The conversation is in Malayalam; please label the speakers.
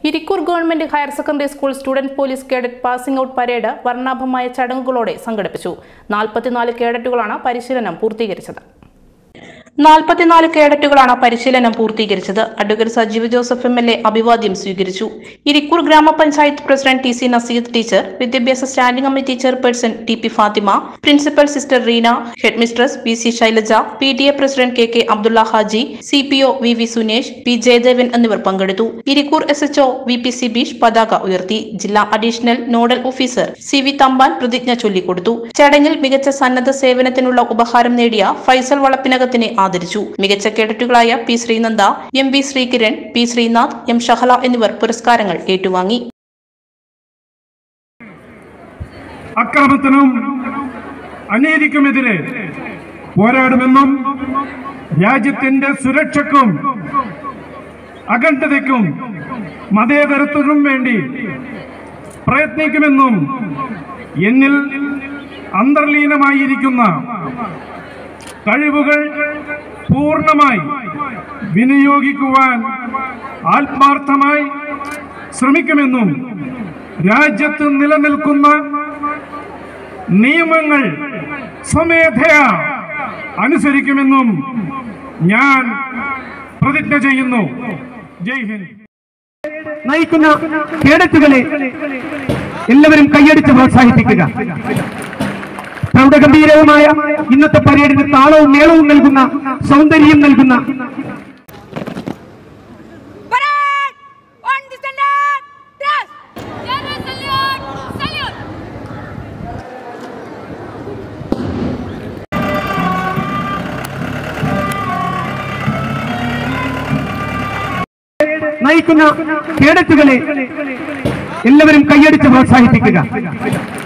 Speaker 1: Irikkur government higher secondary school student police cadet passing out parade വർണ്ണാഭമായ ചടങ്ങുകളോടെ സംഘടിപ്പിച്ചു നാൽപ്പത്തിനാല് കേഡറ്റുകളാണ് പരിശീലനം പൂർത്തീകരിച്ചത് നാൽപ്പത്തിനാല് കേഡറ്റുകളാണ് പരിശീലനം പൂർത്തീകരിച്ചത് advocate Sajeev Joseph M L A അഭിവാദ്യം സ്വീകരിച്ചു Irikkur grama panchayat president T C Naseed teacher വിദ്യാഭ്യാസ standing committee chairperson T P Fathima principal sister Reena head mistress V C Shailaja P T A president K K Abdulla Haji C P O V V Sunesh P Jayadevan എന്നിവർ പങ്കെടുത്തു Irikkur S H O V P Sibeesh പതാക ഉയർത്തി ജില്ലാ additional nodal officer C V Thampan പ്രതിജ്ഞ ചൊല്ലിക്കൊടുത്തു ചടങ്ങിൽ മികച്ച സന്നദ്ധ സേവനത്തിനുള്ള ഉപഹാരം നേടിയ ഫൈസൽ വളപ്പിനകത്തിനെ ആദരിച്ചു മികച്ച കേഡറ്റുകളായ P Sreenanda M V Sreekiran P Sreenath M Shahala എന്നിവർ പുരസ്കാരങ്ങൾ ഏറ്റുവാങ്ങി
Speaker 2: അക്രമത്തിനും അനീതിക്കുമെതിരെ പോരാടുമെന്നും രാജ്യത്തിന്റെ സുരക്ഷയ്ക്കും അഖണ്ഡതയ്ക്കും മതേതരത്വത്തിനും വേണ്ടി പ്രയത്നിക്കുമെന്നും എന്നിൽ അന്തർലീനമായിരിക്കുന്ന കഴിവുകൾ പൂർണ്ണമായി വിനിയോഗിക്കുവാൻ ആത്മാർത്ഥമായി ശ്രമിക്കുമെന്നും രാജ്യത്ത് നിലനിൽക്കുന്ന നിയമങ്ങൾ സ്വമേധയാ അനുസരിക്കുമെന്നും ഞാൻ പ്രതിജ്ഞ ചെയ്യുന്നു ജയ് ഹിന്ദ്
Speaker 3: നയിക്കുന്ന കേഡറ്റുകളെ എല്ലാവരും കൈയടിച്ച് പ്രോത്സാഹിപ്പിക്കുക പ്രൗഢഗംഭീരവുമായ ഇന്നത്തെ പരേഡിന് താളവും മേളവും നൽകുന്ന സൗന്ദര്യം നൽകുന്ന
Speaker 4: Parade! On the standard! Press! General salute! Salute!
Speaker 3: നയിക്കുന്ന കേഡറ്റുകളെ എല്ലാവരും കൈയടിച്ച് പ്രോത്സാഹിപ്പിക്കുക